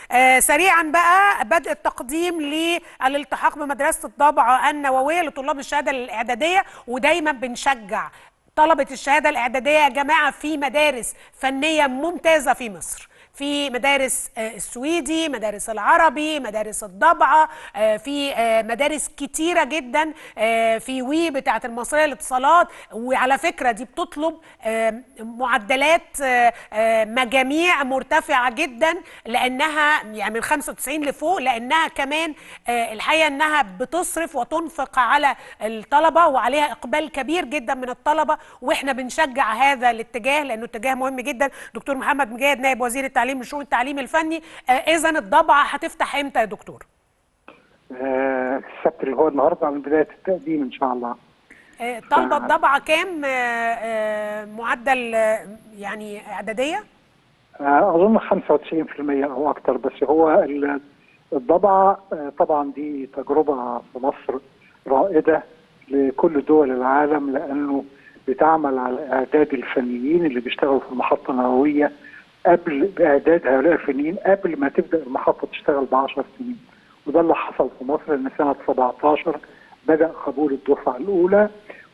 آه سريعا بقى بدء التقديم للالتحاق بمدرسه الضبعه النوويه لطلاب الشهاده الاعداديه ودايما بنشجع طلبه الشهاده الاعداديه يا جماعه في مدارس فنيه ممتازه في مصر في مدارس السويدي مدارس العربي مدارس الضبعة في مدارس كتيرة جدا في وي بتاعة المصرية للاتصالات وعلى فكرة دي بتطلب معدلات مجاميع مرتفعة جدا لأنها يعني من 95 لفوق لأنها كمان الحقيقة أنها بتصرف وتنفق على الطلبة وعليها إقبال كبير جدا من الطلبة وإحنا بنشجع هذا الاتجاه لأنه اتجاه مهم جدا دكتور محمد مجاهد نائب وزير التعليم التعليم لشؤون التعليم الفني آه اذا الضبعه هتفتح امتى يا دكتور آه السبت اللي هو النهارده من بدايه التقديم ان شاء الله آه طالبه الضبعه كام آه معدل يعني اعداديه اظن 95% او اكتر بس هو الضبعه طبعا دي تجربه في مصر رائده لكل دول العالم لانه بتعمل على اعداد الفنيين اللي بيشتغلوا في المحطه النوويه قبل باعداد هؤلاء الفنيين قبل ما تبدا المحطه تشتغل ب 10 سنين وده اللي حصل في مصر ان سنه 17 بدا قبول الدفعه الاولى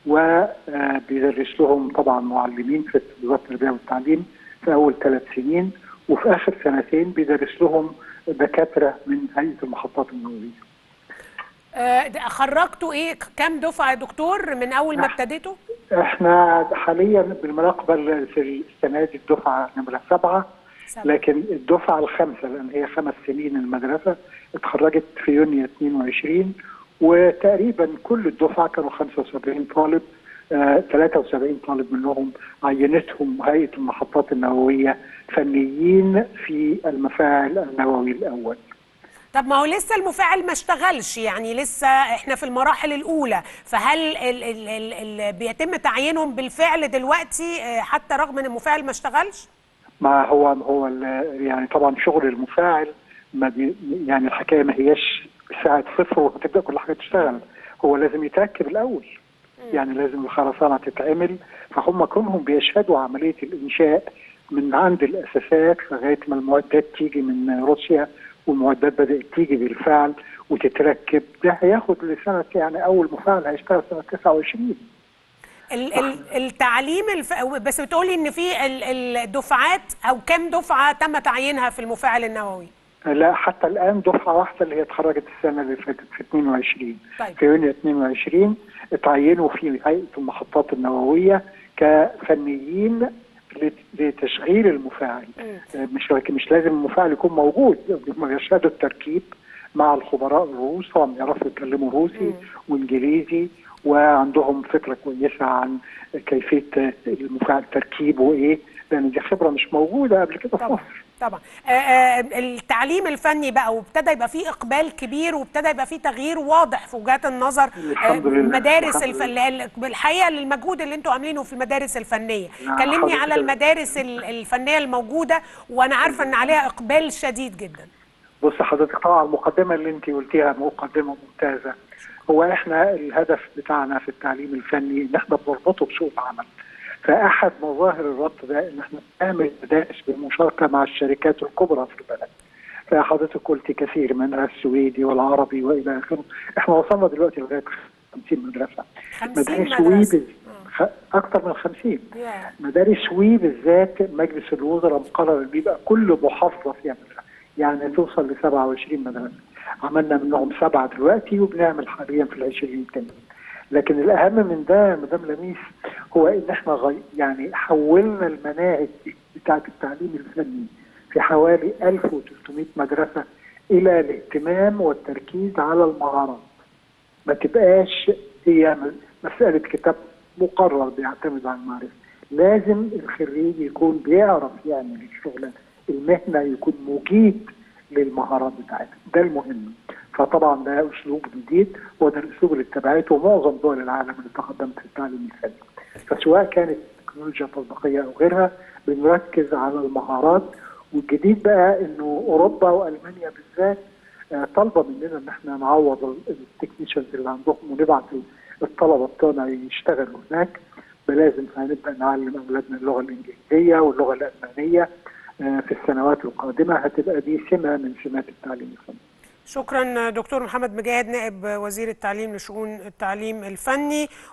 وبيدرس لهم طبعا معلمين في وزاره التربيه والتعليم في اول ثلاث سنين وفي اخر سنتين بيدرس لهم دكاتره من هيئه المحطات النوويه. أه خرجتوا ايه كام دفعه يا دكتور من اول ما ابتديتوا؟ احنا حاليا بنقبل في السنه دي الدفعه نمره سبعه لكن الدفعه الخامسه لان هي خمس سنين المدرسه اتخرجت في يونيو 22 وتقريبا كل الدفعه كانوا 75 طالب آه 73 طالب منهم عينتهم هيئه المحطات النوويه فنيين في المفاعل النووي الاول. طب ما هو لسه المفاعل ما اشتغلش يعني لسه احنا في المراحل الاولى فهل ال ال ال ال بيتم تعيينهم بالفعل دلوقتي حتى رغم ان المفاعل ما اشتغلش ما هو هو يعني طبعا شغل المفاعل ما بي يعني الحكايه ما هياش ساعه صفر وهتبدا كل حاجه تشتغل هو لازم يتركب الاول يعني لازم الخرسانه تتعمل فهم كونهم بيشهدوا عمليه الانشاء من عند الاساسات لغايه ما المعدات تيجي من روسيا والمعدات بدات تيجي بالفعل وتتركب ده هياخد لسنه يعني اول مفاعل هيشتغل سنه 29 التعليم الف... بس بتقولي ان في الدفعات او كم دفعه تم تعيينها في المفاعل النووي؟ لا حتى الان دفعه واحده اللي هي اتخرجت السنه اللي فاتت في 22 طيب. في يونيو 22 اتعينوا في هيئه المحطات النوويه كفنيين لتشغيل المفاعل مش مش لازم المفاعل يكون موجود هم يشهدوا التركيب مع الخبراء الروس طبعا يعرفوا يتكلموا روسي وانجليزي وعندهم فكره كويسه عن كيفيه المفاعل تركيبه ايه لان دي خبره مش موجوده قبل كده في مصر طبعا آآ آآ التعليم الفني بقى وابتدى يبقى فيه اقبال كبير وابتدى يبقى فيه تغيير واضح في وجهات النظر الحمد لله المدارس الف... الحقيقه للمجهود اللي انتوا عاملينه في المدارس الفنيه كلمني على المدارس الفنيه الموجوده وانا عارفه ان عليها اقبال شديد جدا بص حضرتك طبعا المقدمه اللي انت قلتيها مقدمه ممتازه هو احنا الهدف بتاعنا في التعليم الفني ان احنا بنربطه بسوق العمل فاحد مظاهر الربط ده ان احنا نعمل مدارس بالمشاركه مع الشركات الكبرى في البلد. فحضرتك قلت كثير منها السويدي والعربي والى اخره، احنا وصلنا دلوقتي لغايه 50 مدرسه. 50 مدارس وي خ... اكثر من 50 yeah. مدارس وي بالذات مجلس الوزراء مقرر ان يبقى كل محافظه فيها مدرسه يعني توصل ل 27 مدرسه. عملنا منهم سبعه دلوقتي وبنعمل حاليا في ال 20 التانيين. لكن الاهم من ده مدام لميس هو ان احنا غي... يعني حولنا المناهج بتاعه التعليم الفني في حوالي 1300 مدرسه الى الاهتمام والتركيز على المهارات ما تبقاش هي مساله كتاب مقرر بيعتمد على المعرفه لازم الخريج يكون بيعرف يعمل الشغل المهنه يكون مجيد للمهارات بتاعتها ده المهم فطبعا ده اسلوب جديد وده الاسلوب اللي اتبعته معظم دول العالم اللي تقدمت في التعليم الفني فسواء كانت تكنولوجيا تطبيقيه او غيرها بنركز على المهارات والجديد بقى انه اوروبا والمانيا بالذات طالبه مننا ان احنا نعوض التكنيشنز اللي عندهم ونبعت الطلبه بتوعنا يشتغلوا هناك فلازم هنبدا نعلم اولادنا اللغه الانجليزيه واللغه الالمانيه في السنوات القادمه هتبقى دي سمه من سمات التعليم الفني. شكرا دكتور محمد مجاهد نائب وزير التعليم لشؤون التعليم الفني